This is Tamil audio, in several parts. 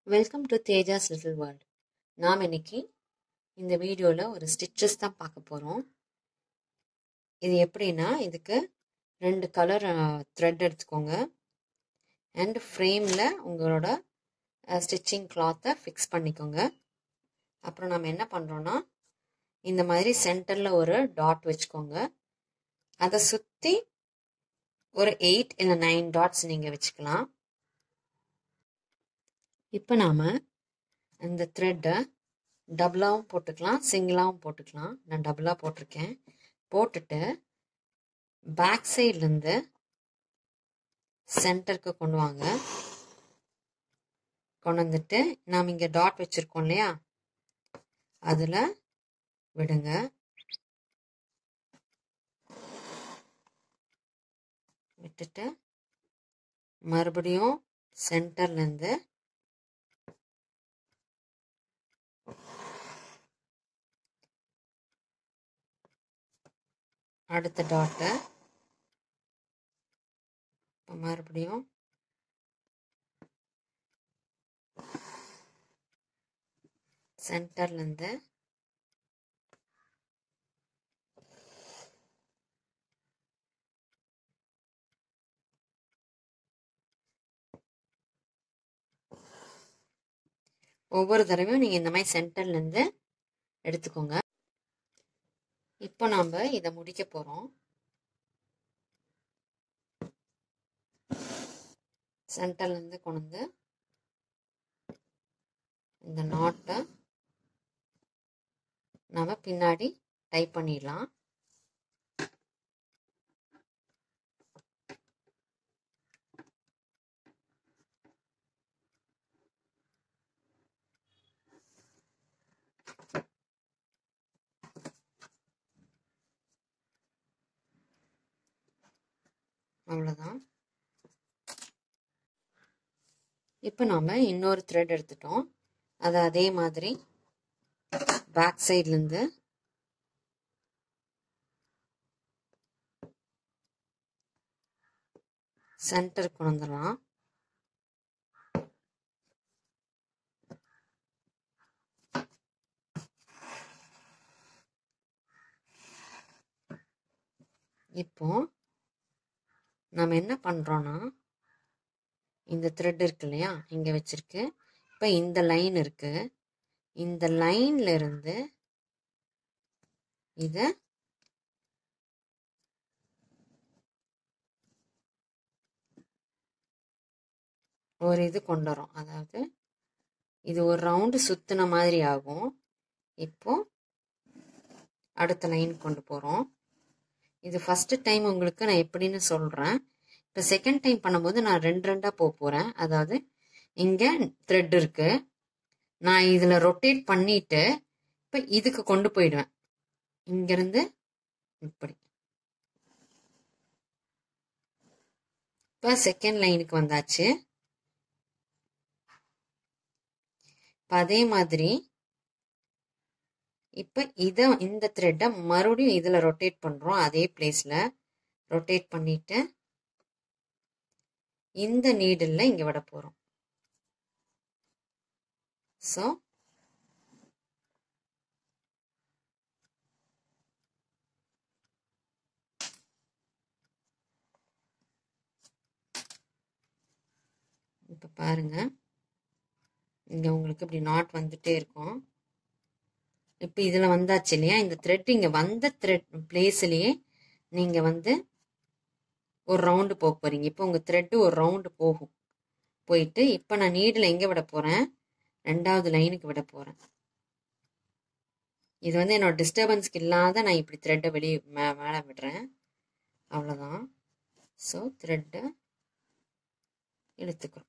welcome to Teja's little world நாம் இன்னைக்கு இந்த வீடியோவில் ஒரு ஸ்டிச்சஸ் தான் பார்க்க போகிறோம் இது எப்படின்னா இதுக்கு ரெண்டு கலர் த்ரெட் எடுத்துக்கோங்க அண்ட் ஃப்ரேமில் உங்களோட ஸ்டிச்சிங் கிளாத்தை ஃபிக்ஸ் பண்ணிக்கோங்க அப்புறம் நம்ம என்ன பண்ணுறோன்னா இந்த மாதிரி சென்டரில் ஒரு டாட் வச்சுக்கோங்க அதை சுற்றி ஒரு எயிட் இல்லை நைன் டாட்ஸ் நீங்கள் வச்சுக்கலாம் இப்போ நாம் இந்த த்ரெட்டை டபுளாகவும் போட்டுக்கலாம் சிங்கிளாகவும் போட்டுக்கலாம் நான் டபுளாக போட்டிருக்கேன் போட்டுட்டு பேக் சைட்லேருந்து சென்டருக்கு கொண்டு வாங்க கொண்டு வந்துட்டு நாம் இங்கே டாட் வச்சுருக்கோம் இல்லையா அதில் விடுங்க விட்டுட்டு மறுபடியும் சென்டர்லேருந்து அடுத்த டாட்டை மறுபடியும் சென்டர்லேருந்து ஒவ்வொரு தடவையும் நீங்கள் இந்த மாதிரி சென்டர்லேருந்து எடுத்துக்கோங்க இப்போ நாம் இதை முடிக்க போகிறோம் சென்டர்லேருந்து கொண்டு வந்து இந்த நாட்டை நாம் பின்னாடி டைப் பண்ணிடலாம் அவ்வளோதான் இப்போ நாம் இன்னொரு த்ரெட் எடுத்துட்டோம் அதை அதே மாதிரி பேக் சைட்லேருந்து சென்டர் கொண்டு வந்துடலாம் இப்போ நம்ம என்ன பண்ணுறோன்னா இந்த த்ரெட் இருக்கு இல்லையா இங்கே வச்சுருக்கு இப்போ இந்த லைன் இருக்கு இந்த லைன்ல இருந்து இதை ஒரு இது கொண்டு வரோம் அதாவது இது ஒரு ரவுண்டு சுத்தின மாதிரி ஆகும் இப்போ அடுத்த லைன் கொண்டு போகிறோம் இது ஃபஸ்ட்டு டைம் உங்களுக்கு நான் எப்படின்னு சொல்கிறேன் இப்போ செகண்ட் டைம் பண்ணும்போது நான் ரெண்டு ரெண்டாக போக போகிறேன் அதாவது இங்கே த்ரெட் இருக்கு நான் இதில் ரொட்டேட் பண்ணிட்டு இப்போ இதுக்கு கொண்டு போயிடுவேன் இங்கேருந்து இப்படி இப்போ செகண்ட் லைனுக்கு வந்தாச்சு இப்போ அதே மாதிரி இப்போ இதை இந்த த்ரெட்டை மறுபடியும் இதில் ரொட்டேட் பண்ணுறோம் அதே பிளேஸில் ரொட்டேட் பண்ணிட்டு இந்த நீடில் இங்கே விட போகிறோம் ஸோ இப்போ பாருங்க இங்கே உங்களுக்கு இப்படி நாட் வந்துட்டே இருக்கும் இப்போ இதில் வந்தாச்சு இல்லையா இந்த த்ரெட் இங்கே வந்த த்ரெட் பிளேஸ்லேயே நீங்கள் வந்து ஒரு ரவுண்டு போக போகிறீங்க இப்போ உங்கள் த்ரெட்டு ஒரு ரவுண்டு போகும் போயிட்டு இப்போ நான் நீடில் எங்கே விட போகிறேன் ரெண்டாவது லைனுக்கு விட போகிறேன் இது வந்து என்னோட டிஸ்டர்பன்ஸ்க்கு இல்லாத நான் இப்படி த்ரெட்டை வெளியே மே மேலே விடுறேன் அவ்வளோதான் ஸோ த்ரெட்டை இழுத்துக்கிறோம்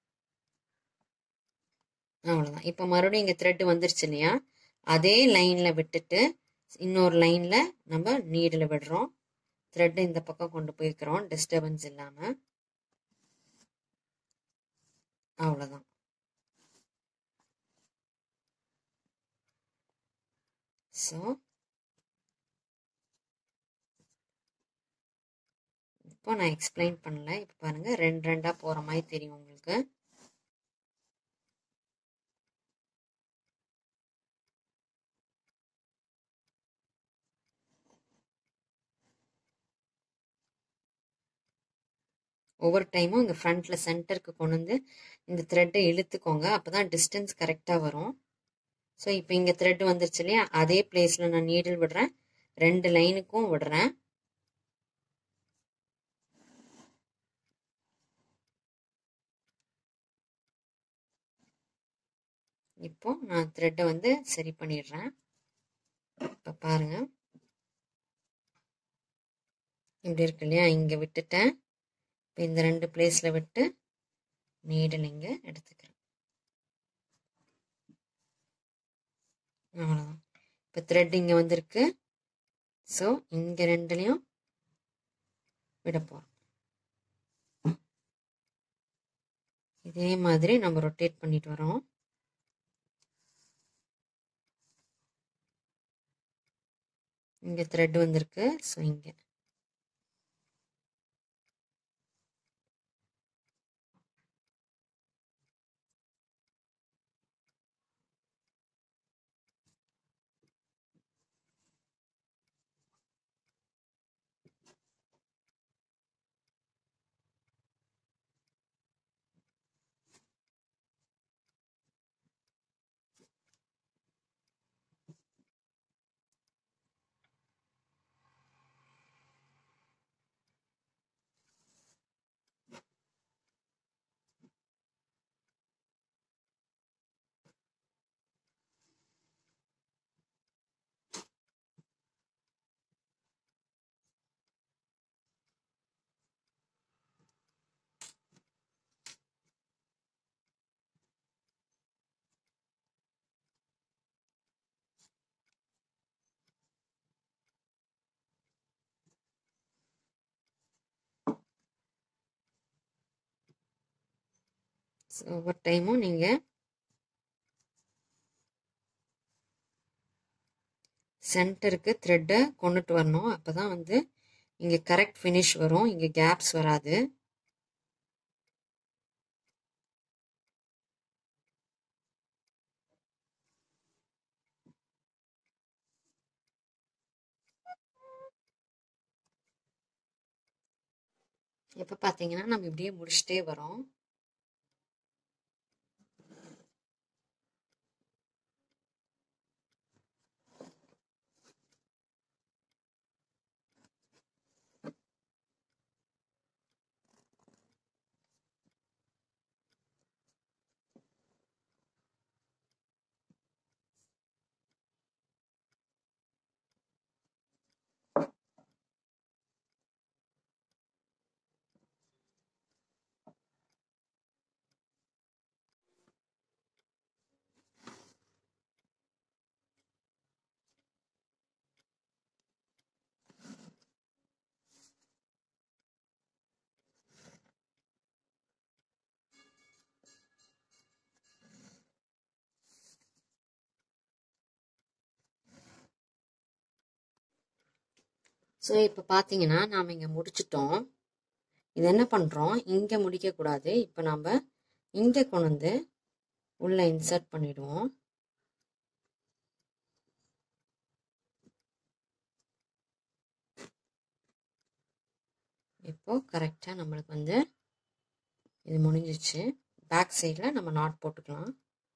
அவ்வளோதான் இப்போ மறுபடியும் இங்கே த்ரெட்டு வந்துருச்சு இல்லையா அதே லைனில் விட்டுட்டு இன்னொரு லைனில் நம்ம நீடில் விடுறோம் த்ரெட்டை இந்த பக்கம் கொண்டு போய்க்கிறோம் டிஸ்டர்பன்ஸ் இல்லாமல் அவ்வளோதான் ஸோ இப்போ நான் எக்ஸ்பிளைன் பண்ணல இப்போ பாருங்கள் ரெண்டு ரெண்டாக போகிற மாதிரி தெரியும் உங்களுக்கு ஒவ்வொரு டைமும் இந்த ஃப்ரண்ட்டில் சென்டருக்கு கொண்டு வந்து இந்த த்ரெட்டை இழுத்துக்கோங்க அப்போ தான் டிஸ்டன்ஸ் கரெக்டாக வரும் ஸோ இப்போ இங்கே த்ரெட் வந்துருச்சு இல்லையா அதே பிளேஸில் நான் நீடில் விடுறேன் ரெண்டு லைனுக்கும் விடுறேன் இப்போ நான் த்ரெட்டை வந்து சரி பண்ணிடுறேன் இப்போ பாருங்க இப்படி இருக்கு இல்லையா இங்கே விட்டுட்டேன் இப்போ இந்த ரெண்டு பிளேஸில் விட்டு நீடில் இங்கே எடுத்துக்கிறேன் அவ்வளோதான் இப்போ த்ரெட் இங்கே வந்திருக்கு ஸோ இங்கே ரெண்டுலேயும் விட போகிறோம் இதே மாதிரி நம்ம ரொட்டேட் பண்ணிட்டு வரோம் இங்கே த்ரெட் வந்திருக்கு ஸோ இங்கே ஸோ ஒவ்வொரு டைமும் நீங்கள் சென்டருக்கு த்ரெட்டை கொண்டுட்டு வரணும் அப்போ தான் வந்து இங்கே கரெக்ட் ஃபினிஷ் வரும் இங்கே கேப்ஸ் வராது இப்போ பார்த்தீங்கன்னா நம்ம இப்படியே முடிச்சுட்டே வரோம் ஸோ இப்போ பார்த்தீங்கன்னா நாம் இங்கே முடிச்சிட்டோம் இது என்ன பண்ணுறோம் இங்கே முடிக்கக்கூடாது இப்போ நம்ம இங்கே கொண்டு வந்து உள்ளே இன்சர்ட் பண்ணிடுவோம் இப்போ கரெக்டாக நம்மளுக்கு வந்து இது முடிஞ்சிச்சு பேக் சைடில் நம்ம நாட் போட்டுக்கலாம்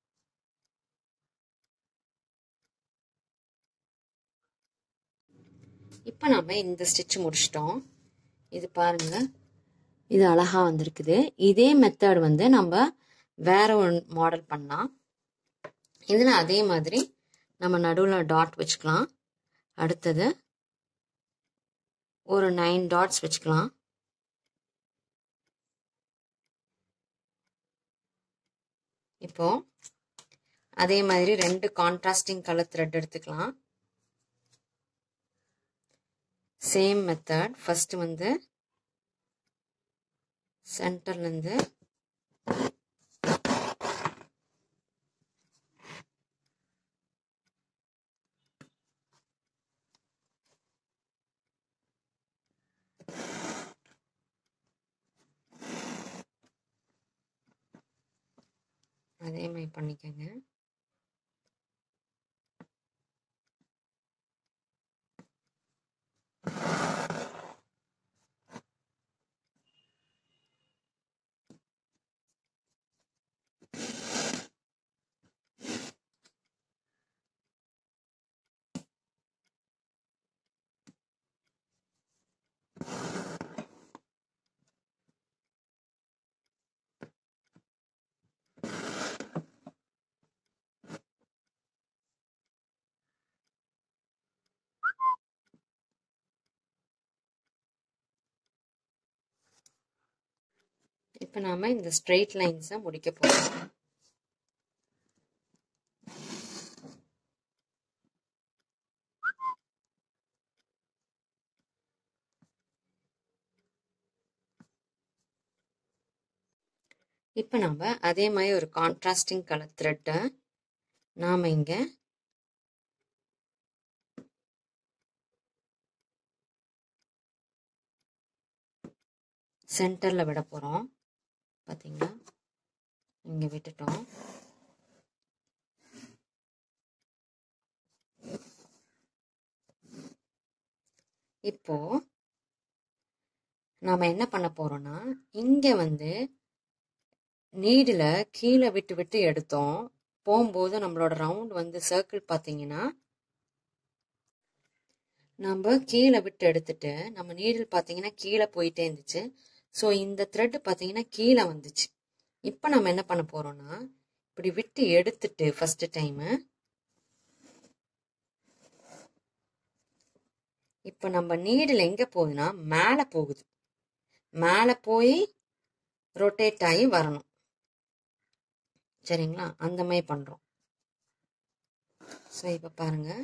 இப்போ நம்ம இந்த ஸ்டிச் முடிச்சிட்டோம் இது பாருங்க இது அழகா வந்திருக்குது இதே மெத்தட் வந்து நம்ம வேற ஒரு மாடல் பண்ணலாம் இதில் அதே மாதிரி நம்ம நடுவில் டாட் வச்சுக்கலாம் அடுத்தது ஒரு நைன் டாட்ஸ் வச்சுக்கலாம் இப்போ அதே மாதிரி ரெண்டு கான்ட்ராஸ்டிங் கலர் த்ரெட் எடுத்துக்கலாம் சேம் மெத்தட் ஃபர்ஸ்ட் வந்து சென்டர்லேருந்து அதே மாதிரி பண்ணிக்கோங்க இப்போ நாம் இந்த ஸ்ட்ரெயிட் லைன்ஸை முடிக்க போகிறோம் இப்போ நாம் அதே மாதிரி ஒரு கான்ட்ராஸ்டிங் கலர் த்ரெட்டை நாம் இங்கே சென்டரில் விட போகிறோம் பார்த்தீங்களா இங்கே விட்டுட்டோம் இப்போ நாம் என்ன பண்ண போகிறோம்னா இங்கே வந்து நீடில் கீழே விட்டு விட்டு எடுத்தோம் போகும்போது நம்மளோட ரவுண்ட் வந்து சர்க்கிள் பார்த்தீங்கன்னா நம்ம கீழே விட்டு எடுத்துட்டு நம்ம நீடில் பார்த்தீங்கன்னா கீழே போயிட்டே இருந்துச்சு ஸோ இந்த த்ரெட் பார்த்தீங்கன்னா கீழே வந்துச்சு இப்போ நம்ம என்ன பண்ண போகிறோம்னா இப்படி விட்டு எடுத்துட்டு ஃபஸ்ட்டு டைமு இப்போ நம்ம நீடில் எங்கே போகுதுன்னா மேலே போகுது மேலே போய் ரொட்டேட் ஆகி வரணும் சரிங்களா அந்த மாதிரி பண்ணுறோம் ஸோ இப்போ பாருங்கள்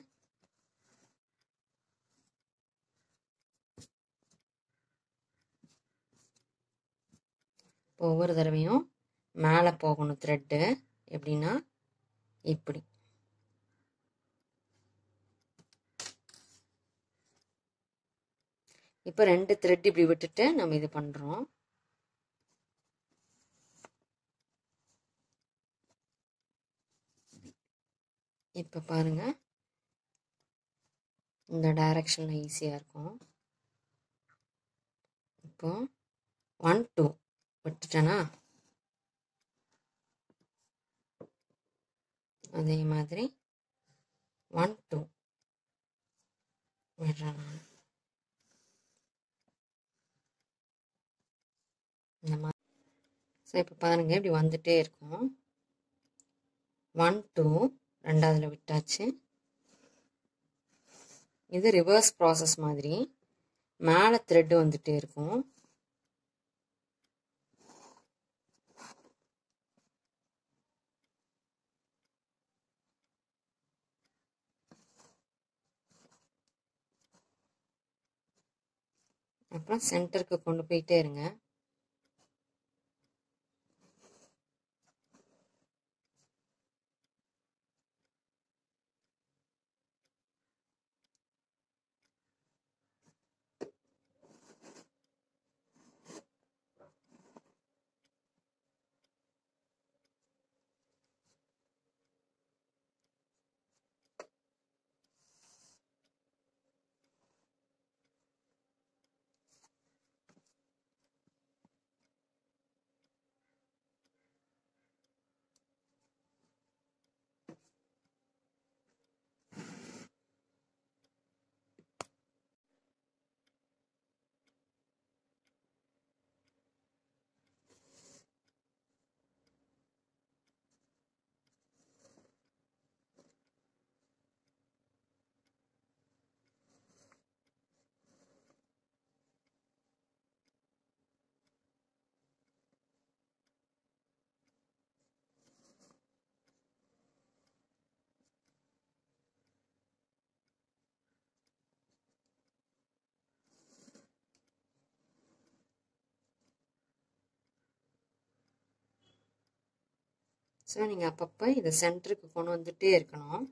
இப்போ ஒவ்வொரு தடவையும் மேலே போகணும் த்ரெட்டு எப்படின்னா இப்படி இப்போ ரெண்டு த்ரெட் இப்படி விட்டுட்டு நம்ம இது பண்ணுறோம் இப்போ பாருங்க இந்த டைரக்ஷனில் ஈஸியாக இருக்கும் இப்போ ஒன் டூ விட்டுட்டேனா அதே மாதிரி ஒன் டூ விடுறேன் நான் இந்த மாதிரி ஸோ இப்போ பாருங்கள் இப்படி வந்துட்டே இருக்கும் ஒன் டூ ரெண்டாவதுல விட்டாச்சு இது ரிவர்ஸ் ப்ராசஸ் மாதிரி மேலே த்ரெட்டு வந்துட்டே இருக்கும் அப்புறம் சென்டருக்கு கொண்டு போயிட்டே இருங்க ஸோ நீங்கள் அப்பப்போ இதை சென்டருக்கு கொண்டு வந்துட்டே இருக்கணும்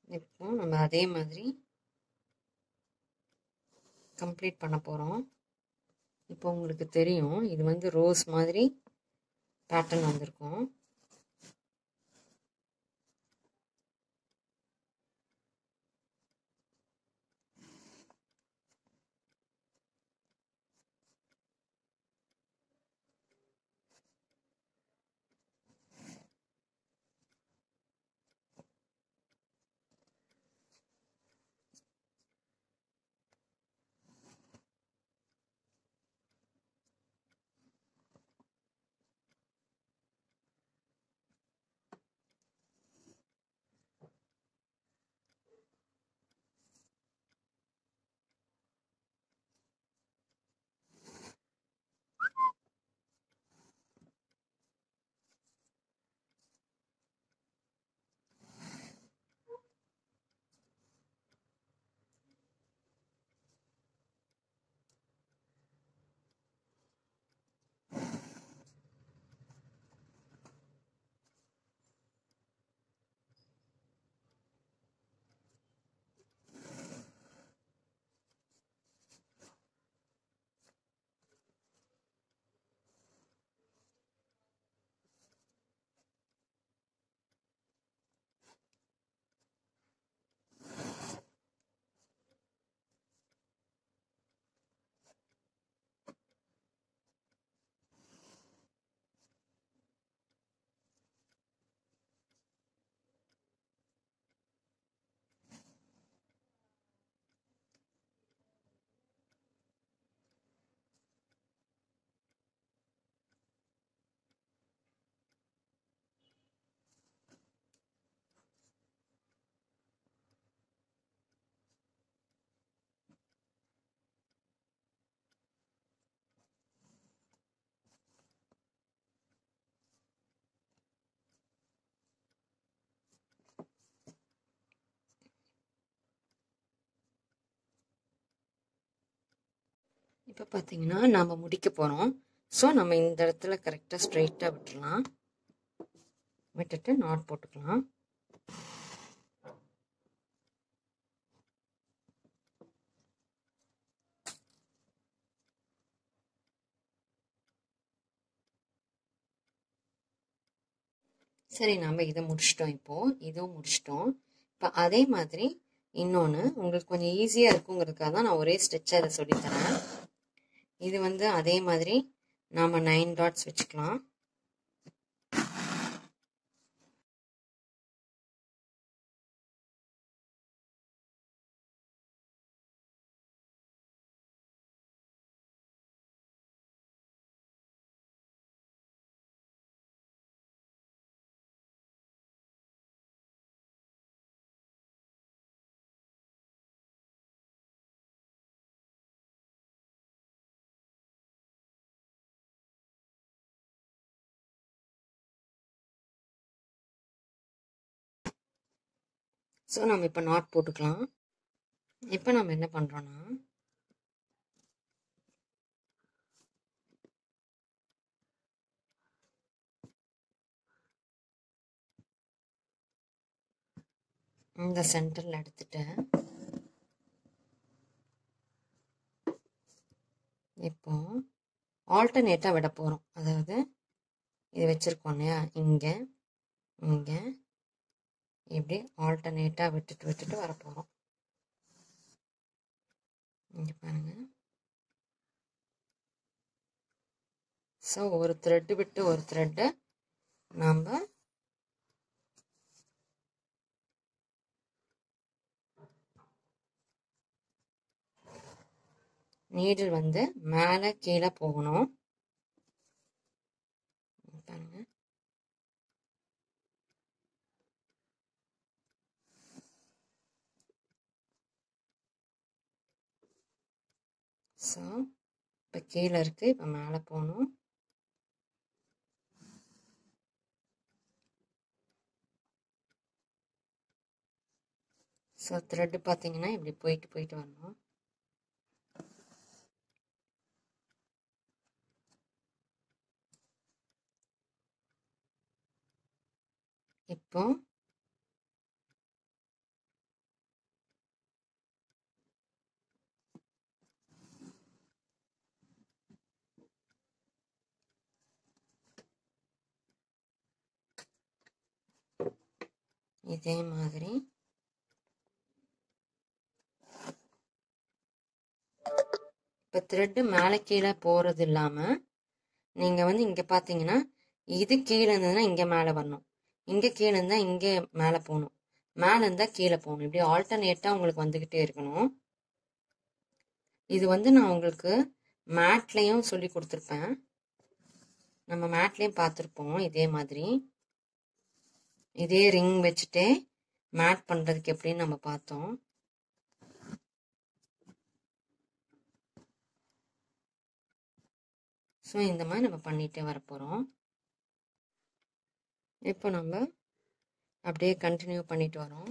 இப்போ நம்ம அதே மாதிரி கம்ப்ளீட் பண்ண போகிறோம் இப்போ உங்களுக்கு தெரியும் இது வந்து ரோஸ் மாதிரி பேட்டர்ன் வந்திருக்கும் இப்போ பார்த்தீங்கன்னா நாம் முடிக்க போகிறோம் ஸோ நம்ம இந்த இடத்துல கரெக்டாக ஸ்ட்ரைட்டாக விட்டுறலாம் விட்டுட்டு நாட் போட்டுக்கலாம் சரி நம்ம இதை முடிச்சிட்டோம் இப்போது இதுவும் முடிச்சிட்டோம் இப்போ அதே மாதிரி இன்னொன்று உங்களுக்கு கொஞ்சம் ஈஸியாக இருக்குங்கிறதுக்காக தான் நான் ஒரே ஸ்டிச்சாக அதை சொல்லித்தரேன் இது வந்து அதே மாதிரி நாம் நைன் டாட்ஸ் வச்சுக்கலாம் ஸோ நம்ம இப்போ நாட் போட்டுக்கலாம் இப்போ நம்ம என்ன பண்ணுறோன்னா இந்த சென்டரில் எடுத்துட்டு இப்போ ஆல்டர்னேட்டாக விட போகிறோம் அதாவது இது வச்சுருக்கோம் இல்லையா இங்கே இங்கே இப்படி ஆல்டர்னேட்டாக விட்டுட்டு விட்டுட்டு வர போகிறோம் இங்கே பாருங்க ஸோ ஒரு த்ரெட்டு விட்டு ஒரு த்ரெட்டை நாம் நீடில் வந்து மேலே கீழே போகணும் பாருங்க ஸோ இப்போ கீழே இருக்குது இப்போ மேலே போகணும் ஸோ த்ரெட்டு பார்த்தீங்கன்னா இப்படி போயிட்டு போயிட்டு வரணும் இப்போ இதே மாதிரி இப்போ த்ரெட்டு மேலே கீழே போகிறது இல்லாமல் நீங்கள் வந்து இங்கே பார்த்தீங்கன்னா இது கீழே இருந்ததுன்னா இங்கே மேலே வரணும் இங்கே கீழே இருந்தால் இங்கே மேலே போகணும் மேலே இருந்தால் கீழே போகணும் இப்படி ஆல்டர்னேட்டாக உங்களுக்கு வந்துக்கிட்டே இருக்கணும் இது வந்து நான் உங்களுக்கு மேட்லேயும் சொல்லி கொடுத்துருப்பேன் நம்ம மேட்லேயும் பார்த்துருப்போம் இதே மாதிரி இதே ரிங் வச்சுட்டே மேட் பண்ணுறதுக்கு எப்படின்னு நம்ம பார்த்தோம் ஸோ இந்த மாதிரி நம்ம பண்ணிகிட்டே வரப்போகிறோம் இப்போ நம்ம அப்படியே கண்டினியூ பண்ணிட்டு வரோம்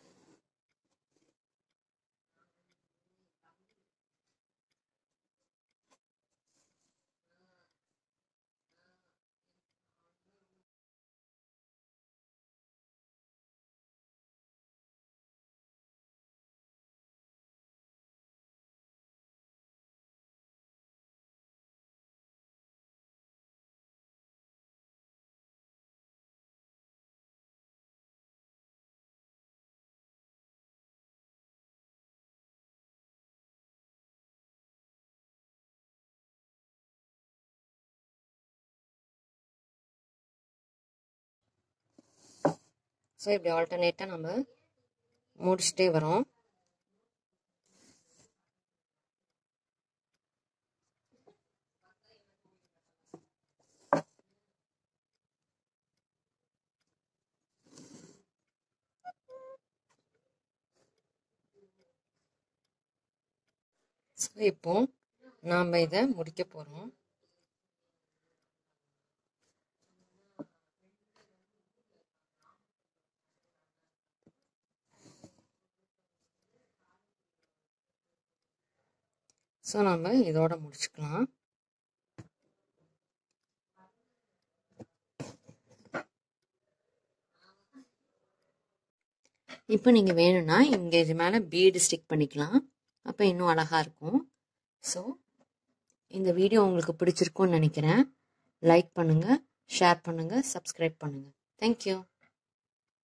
ஸோ இப்படி ஆல்டர்னேட்டாக நம்ம முடிச்சுட்டே வரோம் ஸோ இப்போ நாம் இதை முடிக்க போகிறோம் ஸோ நம்ம இதோட முடிச்சுக்கலாம் இப்போ நீங்கள் வேணும்னா இங்கே இது மேலே பீடு ஸ்டிக் பண்ணிக்கலாம் அப்போ இன்னும் அழகாக இருக்கும் ஸோ இந்த வீடியோ உங்களுக்கு பிடிச்சிருக்கும்னு நினைக்கிறேன் லைக் பண்ணுங்கள் ஷேர் பண்ணுங்கள் சப்ஸ்கிரைப் பண்ணுங்கள் தேங்க்யூ